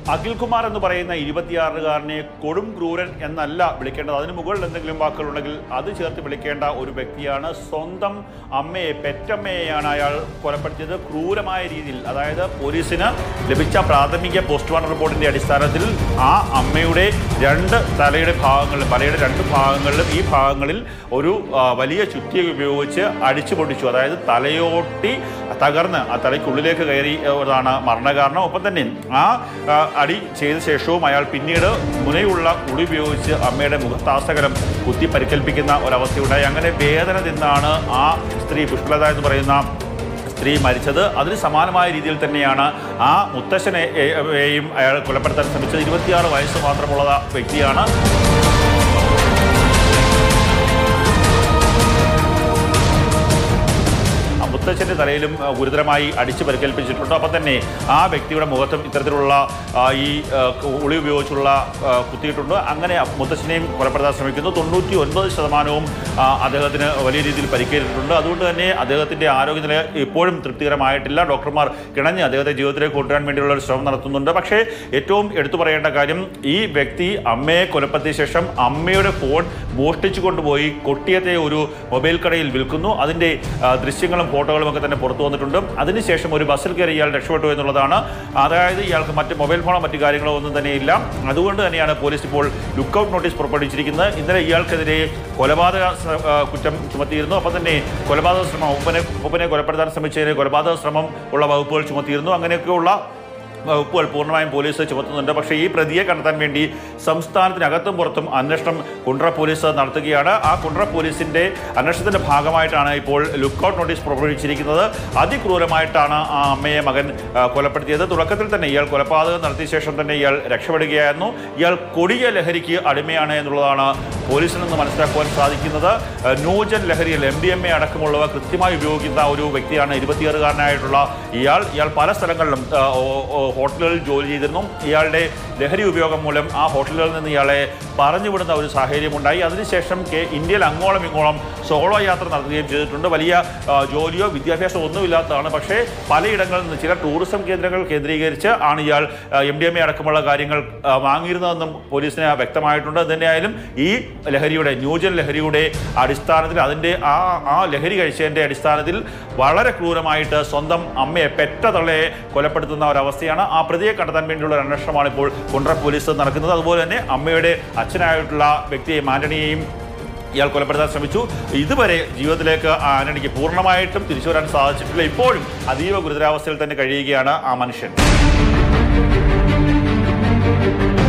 അഖിൽകുമാർ എന്ന് പറയുന്ന ഇരുപത്തിയാറുകാരനെ കൊടും ക്രൂരൻ എന്നല്ല വിളിക്കേണ്ടത് അതിന് മുകളിൽ എന്തെങ്കിലും വാക്കുകളുണ്ടെങ്കിൽ അത് ചേർത്ത് വിളിക്കേണ്ട ഒരു വ്യക്തിയാണ് സ്വന്തം അമ്മയെ പെറ്റമ്മയെയാണ് അയാൾ കൊലപ്പെടുത്തിയത് ക്രൂരമായ രീതിയിൽ അതായത് പോലീസിന് ലഭിച്ച പ്രാഥമിക പോസ്റ്റ്മോർട്ടം റിപ്പോർട്ടിന്റെ അടിസ്ഥാനത്തിൽ ആ അമ്മയുടെ രണ്ട് തലയുടെ ഭാഗങ്ങളിലും തലയുടെ രണ്ട് ഭാഗങ്ങളിലും ഈ ഭാഗങ്ങളിൽ ഒരു ആ, വലിയ ചുറ്റിക ഉപയോഗിച്ച് അടിച്ചു പൊട്ടിച്ചു അതായത് തലയോട്ടി തകർന്ന് ആ തലയ്ക്കുള്ളിലേക്ക് കയറി താണ് മരണകാരണം ഒപ്പം തന്നെ ആ ആ, അടി ചെയ്ത ശേഷവും അയാൾ പിന്നീട് മുനയുള്ള ഉളി ഉപയോഗിച്ച് അമ്മയുടെ മുഖത്താസകലം കുത്തി പരിക്കേൽപ്പിക്കുന്ന ഒരവസ്ഥയുണ്ടായി അങ്ങനെ വേദന നിന്നാണ് ആ സ്ത്രീ പുഷ്പലത എന്ന് പറയുന്ന സ്ത്രീ മരിച്ചത് അതിന് സമാനമായ രീതിയിൽ തന്നെയാണ് ആ മുത്തശ്ശനെയും അയാൾ കൊലപ്പെടുത്താൻ ശ്രമിച്ചത് ഇരുപത്തിയാറ് വയസ്സ് മാത്രമുള്ള വ്യക്തിയാണ് ആ മുത്തച്ഛൻ്റെ തലയിലും ആ, ഗുരുതരമായി അടിച്ചു പരിക്കേൽപ്പിച്ചിട്ടുണ്ട് അപ്പം തന്നെ ആ വ്യക്തിയുടെ മുഖത്തും ഇത്തരത്തിലുള്ള ആ, ഈ ആ, ഉളി ഉപയോഗിച്ചുള്ള ആ, കുത്തിയിട്ടുണ്ട് അങ്ങനെ ആ മുത്തച്ഛനെയും കൊലപ്പെടുത്താൻ ശ്രമിക്കുന്നു തൊണ്ണൂറ്റി ഒൻപത് ശതമാനവും ആ, അദ്ദേഹത്തിന് വലിയ രീതിയിൽ പരിക്കേറ്റിട്ടുണ്ട് അതുകൊണ്ട് തന്നെ അദ്ദേഹത്തിൻ്റെ ആരോഗ്യനില ഇപ്പോഴും തൃപ്തികരമായിട്ടില്ല ഡോക്ടർമാർ കിണഞ്ഞ് അദ്ദേഹത്തെ ജീവിതത്തിലേക്ക് കൊണ്ടുവരാൻ വേണ്ടിയുള്ള ഒരു ശ്രമം നടത്തുന്നുണ്ട് പക്ഷേ ഏറ്റവും എടുത്തു പറയേണ്ട കാര്യം ഈ വ്യക്തി അമ്മയെ കൊലപ്പെടുത്തിയ ശേഷം അമ്മയുടെ ഫോൺ മോഷ്ടിച്ചു കൊണ്ടുപോയി കൊട്ടിയത്തെ ഒരു മൊബൈൽ കടയിൽ വിൽക്കുന്നു അതിൻ്റെ ആ, ദൃശ്യങ്ങളും ഫോട്ടോകളും ഒക്കെ തന്നെ പുറത്തു വന്നിട്ടുണ്ട് അതിനുശേഷം ഒരു ബസ്സിൽ കയറി ഇയാൾ രക്ഷപ്പെട്ടു എന്നുള്ളതാണ് അതായത് ഇയാൾക്ക് മറ്റ് മൊബൈൽ ഫോണോ മറ്റു കാര്യങ്ങളോ ഒന്നും തന്നെ ഇല്ല അതുകൊണ്ട് തന്നെയാണ് പോലീസ് ഇപ്പോൾ ലുക്കൌട്ട് നോട്ടീസ് പുറപ്പെടുവിച്ചിരിക്കുന്നത് ഇന്നലെ ഇയാൾക്കെതിരെ കൊലപാതക ശ്ര- ആ, കുറ്റം ചുമത്തിയിരുന്നു അപ്പം തന്നെ കൊലപാതക ശ്രമം ഉപ്പനെ ഉപ്പനെ കൊലപ്പെടുത്താൻ ശ്രമിച്ചതിന് കൊലപാതക ശ്രമം ഉള്ള വകുപ്പുകൾ ചുമത്തിയിരുന്നു അങ്ങനെയൊക്കെയുള്ള വകുപ്പുകൾ പൂർണ്ണമായും പോലീസ് ചുമത്തുന്നുണ്ട് പക്ഷേ ഈ പ്രതിയെ കണ്ടെത്താൻ വേണ്ടി സംസ്ഥാനത്തിനകത്തും പുറത്തും അന്വേഷണം കുണ്ട്ര പോലീസ് നടത്തുകയാണ് ആ കുണ്ട്ര പോലീസിന്റെ അന്വേഷണത്തിന്റെ ഭാഗമായിട്ടാണ് ഇപ്പോൾ ലുക്കൌട്ട് നോട്ടീസ് പുറപ്പെടുവിച്ചിരിക്കുന്നത് അതിക്രൂരമായിട്ടാണ് ആ അമ്മയെ മകൻ ആ, കൊലപ്പെടുത്തിയത് തുടക്കത്തിൽ തന്നെ ഇയാൾ കൊലപാതകം നടത്തിയ ശേഷം തന്നെ ഇയാൾ രക്ഷപ്പെടുകയായിരുന്നു ഇയാൾ കൊടിയ ലഹരിക്ക് അടിമയാണ് എന്നുള്ളതാണ് പോലീസിൽ നിന്ന് മനസ്സിലാക്കുവാൻ സാധിക്കുന്നത് ആ, ന്യൂജൻ ലഹരിയിൽ എം ഡി എം എ അടക്കമുള്ളവ കൃത്യമായി ഉപയോഗിക്കുന്ന ഒരു വ്യക്തിയാണ് ഇരുപത്തിയാറുകാരനായിട്ടുള്ള ഇയാൾ ഇയാൾ പല സ്ഥലങ്ങളിലും ആ, ഓ- ഓ- ഹോട്ടലുകളിൽ ജോലി ചെയ്തിരുന്നു ഇയാളുടെ ലഹരി ഉപയോഗം മൂലം ആ ഹോട്ടലുകളിൽ നിന്ന് ഇയാളെ പറഞ്ഞുവിടുന്ന ഒരു സാഹചര്യമുണ്ടായി അതിനുശേഷം കെ ഇന്ത്യയിൽ അങ്ങോളം ഇങ്ങോളം സോളോ യാത്ര നടത്തുകയും ചെയ്തിട്ടുണ്ട് വലിയ ആ, ജോലിയോ വിദ്യാഭ്യാസമോ ഒന്നുമില്ലാത്തതാണ് പക്ഷേ പലയിടങ്ങളിൽ നിന്ന് ചില ടൂറിസം കേന്ദ്രങ്ങൾ കേന്ദ്രീകരിച്ച് ആണ് ഇയാൾ എം ഡി എം എ അടക്കമുള്ള കാര്യങ്ങൾ ആ, വാങ്ങിയിരുന്നതെന്നും പോലീസിന് വ്യക്തമായിട്ടുണ്ട് തന്നെയായാലും ഈ ലഹരിയുടെ ന്യൂജൻ ലഹരിയുടെ അടിസ്ഥാനത്തിൽ അതിൻ്റെ ആ ആ ലഹരി കഴിച്ചതിൻ്റെ അടിസ്ഥാനത്തിൽ വളരെ ക്രൂരമായിട്ട് സ്വന്തം അമ്മയെ പെറ്റ തള്ളയെ കൊലപ്പെടുത്തുന്ന ഒരവസ്ഥയാണ് ആ പ്രതിയെ കണ്ടെത്താൻ വേണ്ടിയുള്ള ഒരു അന്വേഷണമാണ് ഇപ്പോൾ കുണ്ട്ര പോലീസ് നടക്കുന്നത് അതുപോലെ തന്നെ അമ്മയുടെ അച്ഛനായിട്ടുള്ള വ്യക്തിയെ ആന്റണിയെയും ഇയാൾ കൊലപ്പെടുത്താൻ ശ്രമിച്ചു ഇതുവരെ ജീവിതത്തിലേക്ക് ആ ആന്റണിക്ക് പൂർണ്ണമായിട്ടും തിരിച്ചു വരാൻ സാധിച്ചിട്ടില്ല ഇപ്പോഴും അതീവ ഗുരുതരാവസ്ഥയിൽ തന്നെ കഴിയുകയാണ് ആ മനുഷ്യൻ